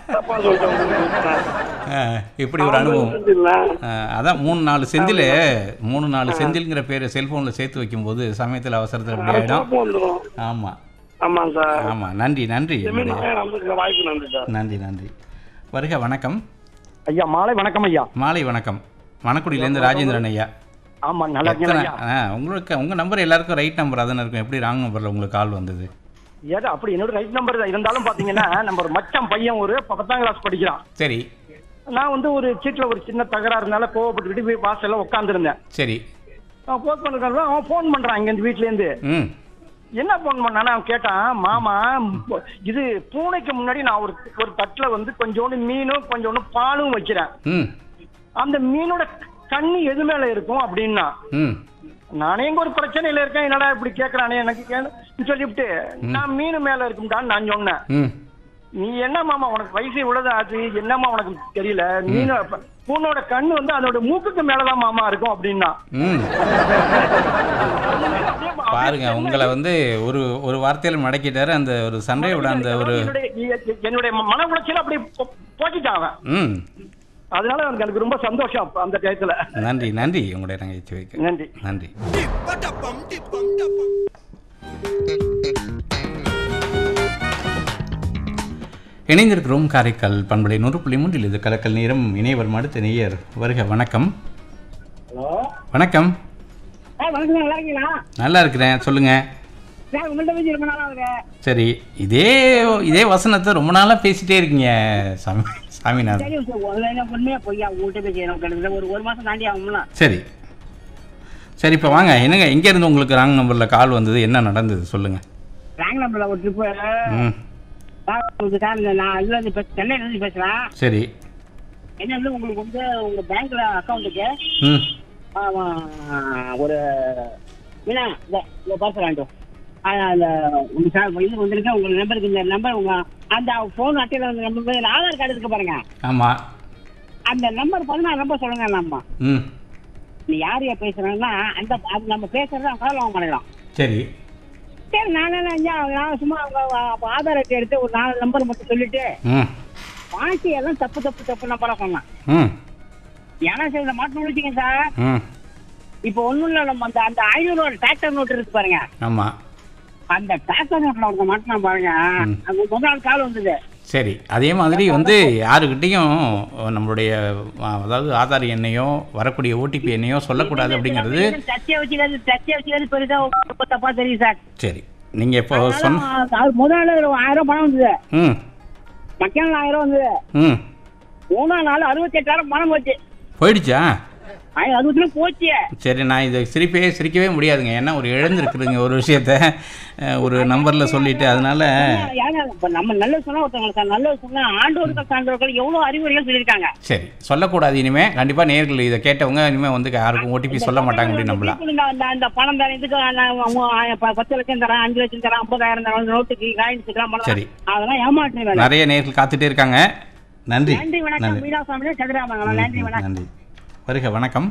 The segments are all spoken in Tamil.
தப்பா சொல்லிட்டேன் ஆ, இப்படி ஒரு அனுபவம் செஞ்சிடல ஆ, அதான் மூணு நாலு செந்தில் மூணு நாலு செந்தில்ங்கிற பேரை செல்ஃபோனில் சேர்த்து வைக்கும்போது சமயத்தில் அவசரத்தில் இப்படி ஆகிடும் குழப்பம் வந்துடும் ஆமாம் ஆமாம் சார் ஆமாம் நன்றி நன்றி இனிமேல் உங்களுடைய- நான் நமக்கு வாய்ப்பு நன்றி சார் நன்றி நன்றி வருக வணக்கம் ஐயா மாலை வணக்கம் ஐயா மாலை வணக்கம் மணக்குடியிலேருந்து ராஜேந்திரன் ஐயா ஆமா நல்லா எத்தனை இருக்கீங்களா ஐயா ஆ உங்களுக்கு உங்கள் நம்பர் எல்லாருக்கும் ரைட் நம்பர் அதானே இருக்கும் எப்படி ராங் நம்பரில் உங்களுக்கு கால் வந்தது ஏதா அப்படி என்னோட ரைட் நம்பர் தான் இருந்தாலும் பாத்தீங்கன்னா நம்ம ஒரு மச்சான் பையன் ஒரு பத்தாம் கிளாஸ் படிக்கிறான் சரி நான் வந்து ஒரு சீட்ல ஒரு சின்ன தகராறுனால கோவப்பட்டுக்கிட்டு போய் வாசல்ல உட்காந்துருந்தேன் சரி அவன் போன் பண்ணுறான் அவன் ஃபோன் பண்றான் இங்க இருந்து வீட்ல இருந்து ம் என்ன ஃபோன் பண்ணானா அவன் கேட்டான் மாமா இது பூனைக்கு முன்னாடி நான் ஒரு ஒரு தட்டுல வந்து கொஞ்சோண்டு மீனும் கொஞ்சோண்டு பாலும் வைக்கிறேன் ம் அந்த மீனோட கண்ணு எது மேல இருக்கும் அப்படின்னா ம் நானே இங்க ஒரு பிரச்சனையில இருக்கேன் என்னடா இப்படி கேக்குறானே எனக்கு கேளு சொல்லிவிட்டு நான் மீன் மேல இருக்கும்டான்னு நான் சொன்னேன் ம் நீ என்ன மாமா உனக்கு வயசு இவ்வளவு ஆச்சு என்னம்மா உனக்கு தெரியல மீன் பூனோட கண்ணு வந்து அதோட மூக்குக்கு மேலதான் மாமா இருக்கும் அப்படின்னா ம் பாருங்க உங்களை வந்து ஒரு ஒரு வார்த்தையில் மடக்கிட்டாரு அந்த ஒரு சண்டையோட அந்த ஒரு என்னுடைய என்னுடைய மன உளைச்சல அப்படி போ- போக்கிட்டான் அவன் ம் அதனால எனக்கு எனக்கு ரொம்ப சந்தோஷம் அப்ப அந்த டயத்துல நன்றி நன்றி உங்களுடைய நகைச்சுவைக்கு நன்றி நன்றி இணைந்திருக்கிறோம் காரைக்கால் பண்பலை நூறு புள்ளி மூன்றில் இது கலக்கல் நேரம் இணையவர் அடுத்த நேயர் வருக வணக்கம் ஹலோ வணக்கம் ஆ வணக்கம் நல்லா இருக்கீங்களா நல்லா இருக்கிறேன் சொல்லுங்க சார் உங்கள்கிட்ட பேசி ரொம்ப நாளாக இருக்கு சரி இதே இதே வசனத்தை ரொம்ப நாளாக பேசிட்டே இருக்கீங்க சாமி சாமிநாதன் தெரியும் சார் ஒரு என்ன உண்மையா பொய்யா உங்கள்கிட்ட பேசி எனக்கு கிட்டத்தட்ட ஒரு ஒரு மாசம் தாண்டி ஆகும்ல சரி சரி இப்போ வாங்க என்னங்க எங்கேருந்து உங்களுக்கு ராங் நம்பரில் கால் வந்தது என்ன நடந்தது சொல்லுங்கள் ரேங்க் நம்பர்ல ஒரு ட்ரிப்பு ம் சார் நான் இதுல இருந்து பேச சென்னையில இருந்து பேசுறேன் சரி என்ன வந்து உங்களுக்கு வந்து உங்க பேங்க்ல அக்கௌண்ட்டுக்கு ம் ஒரு என்ன இந்த இந்த பார்சல் வேண்டும் அந்த உங்க சார் இது வந்திருக்கு உங்க நம்பருக்கு இந்த நம்பர் உங்க அந்த ஃபோன் அட்டையில வந்து நம்பர் ஆதார் கார்டு இருக்கு பாருங்க ஆமாம் அந்த நம்பர் பதினாறு நம்பர் சொல்லுங்க நம்ம ம் நீ யார் யார் பேசுறாங்கன்னா அந்த அது நம்ம பேசுறத கால் வாங்க பண்ணிடலாம் சரி சரி நான் என்ன செஞ்சேன், நான் சும்மா அவங்க அப்ப ஆதார் அட்டை எடுத்து ஒரு நாலு நம்பர் மட்டும் சொல்லிட்டு ம் பாக்கி எல்லாம் தப்பு தப்பு தப்பு நம்பரா சொன்னேன் ம் ஏன்னா சரி இதை மாட்டணும் வச்சுங்க சார் ம் இப்போ ஒண்ணும் இல்ல நம்ம அந்த அந்த ஐநூறு டிராக்டர் நோட்டு இருக்கு பாருங்க ஆமாம் அந்த டிராக்டர் நோட்ல ஒருத்த மாட்டினா பாருங்க ம். அது முதல் நாள் கால் வந்தது சரி அதே மாதிரி வந்து யாருக்கிட்டேயும் நம்மளுடைய ஆ, அதாவது ஆதார் எண்ணையோ வரக்கூடிய ஓடிபி எண்ணையோ சொல்லக்கூடாது அப்படிங்கிறது டச்சே வச்சுக்காது டச்சே வச்சுக்காது பெருசா ரொம்ப தப்பா தெரியும் சார் சரி நீங்கள் இப்போ சொன்ன அதனால அது முதல் நாள் ஒரு ஆயிரம் ரூபாய் பணம் வந்தது ம் மக்கியான ஆயிரம் வந்தது ம் மூணாம் நாள் அறுபத்தி எட்டாயிரம் பணம் போச்சு போயிடுச்சா ஆயிரம் அறுபத்தி போச்சு சரி நான் இதை சிரிப்பே சிரிக்கவே முடியாதுங்க ஏன்னா ஒரு இழந்திருக்குதுங்க ஒரு விஷயத்த அஹ், ஒரு நம்பரில் சொல்லிட்டு அதனால ஏங்க, இப்ப நம்ம நல்லது சொன்னா ஒருத்தவங்களுக்கு நல்லது சொன்னா ஆண்டோர்கள் சான்றோர்கள் எவ்வளவு அறிவுரைகள் சொல்லியிருக்காங்க சரி சொல்லக்கூடாது இனிமே கண்டிப்பாக நேர்கள் இதை கேட்டவங்க இனிமே வந்து யாருக்கும் ஓடிபி சொல்ல மாட்டாங்க அப்படின்னு நம்பலாம் இந்த- இந்த- இந்த பணம் தரேன் இதுக்கு நான் உங்க ப- பத்து லட்சம் தரேன் அஞ்சு லட்சம் தரேன் ஐம்பதாயிரம் தரேன் நோட்டுக்கு காயின்ஸுக்கெல்லாம் பணம் சரி. அதெல்லாம் ஏமாற்று வேலை நிறைய நேர்கள் காத்துட்டே இருக்காங்க நன்றி நன்றி வணக்கம் மீனாசாமி சதுராமங்கலம் நன்றி வணக்கம் நன்றி வருக வணக்கம்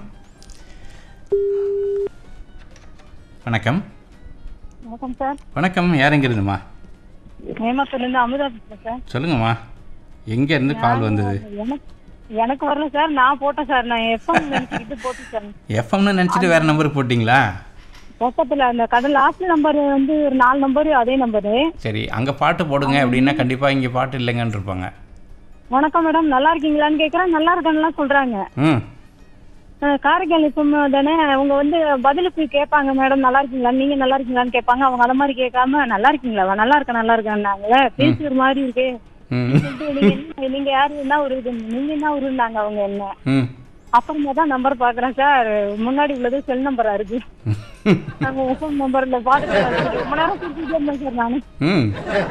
வணக்கம் வணக்கம் சார் வணக்கம் யார் எங்க இருந்துமா நேமத்திலிருந்து அமுதா பேசுறேன் சார் சொல்லுங்கம்மா எங்க இருந்து கால் வந்தது எனக்கு எனக்கு வரல சார் நான் போட்டேன் சார் நான் எஃப்எம் நினைச்சுக்கிட்டு போட்டேன் சார் எஃப்எம்னு நினச்சிட்டு வேற நம்பருக்கு போட்டிங்களா பக்கத்தில் அந்த கடை லாஸ்ட் நம்பர் வந்து ஒரு நாலு நம்பரு அதே நம்பரு சரி அங்கே பாட்டு போடுங்க அப்படின்னா கண்டிப்பாக இங்கே பாட்டு இல்லைங்கன்னு இருப்பாங்க வணக்கம் மேடம் நல்லா இருக்கீங்களான்னு கேட்குறேன் நல்லா இருக்கேன்னுலாம் சொல்கிறாங்க ம் காரைக்கால் எஃப்எம் தானே அவங்க வந்து பதிலுக்கு கேட்பாங்க மேடம் நல்லா இருக்கீங்களா நீங்கள் நல்லா இருக்கீங்களான்னு கேட்பாங்க அவங்க அதை மாதிரி கேட்காம நல்லா இருக்கீங்களா நல்லா இருக்கேன் நல்லா இருக்கேன்னாங்களே பேசி ஒரு மாதிரி இருக்கே ம் சொல்லிட்டு நீங்க என்ன- நீங்க யாரு என்ன ஒரு இது நீங்க என்ன உருண்டாங்க அவங்க என்ன ம் அப்புறமா தான் நம்பர் பாக்குறேன் சார் முன்னாடி உள்ளது செல் நம்பரா இருக்கு நாங்க எஃப்எம் நம்பர்ல பாட்டு ரொம்ப நேரம் பேசிட்டே இருந்தேன் சார் நானு ம்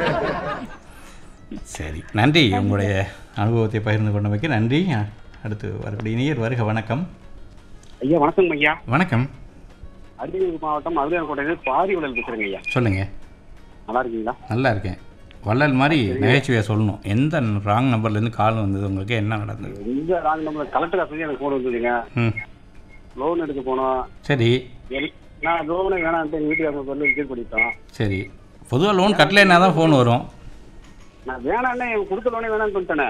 சரி நன்றி உங்களுடைய அனுபவத்தை பகிர்ந்து கொண்டமைக்கு நன்றி அடுத்து வரக்கூடிய நேயர் வருக வணக்கம் ஐயா வணக்கம் ஐயா வணக்கம் அரியலூர் மாவட்டம் மதுரைக்கோட்டையிலிருந்து பாரி விழல் பேசுறேங்க ஐயா சொல்லுங்க நல்லா இருக்கீங்களா நல்லா இருக்கேன் வள்ளல் மாதிரி நகைச்சுவையாக சொல்லணும் எந்த ராங் நம்பர்லேருந்து கால் வந்தது உங்களுக்கு என்ன நடந்தது எந்த ராங் நம்பர் கலெக்டர் ஆஃபீஸ் எனக்கு ஃபோன் வந்ததுங்க ம் லோன் எடுக்க போனோம் சரி எல்- நான் லோனே வேணான்ட்டு எங்கள் வீட்டுக்காரங்க சொல்லி ரிஜெக்ட் பண்ணிட்டோம் சரி பொதுவாக லோன் கட்டலைன்னா தான் ஃபோன் வரும் நான் வேணான்னே கொடுத்த லோனே வேணாம்னு சொல்லிட்டேனே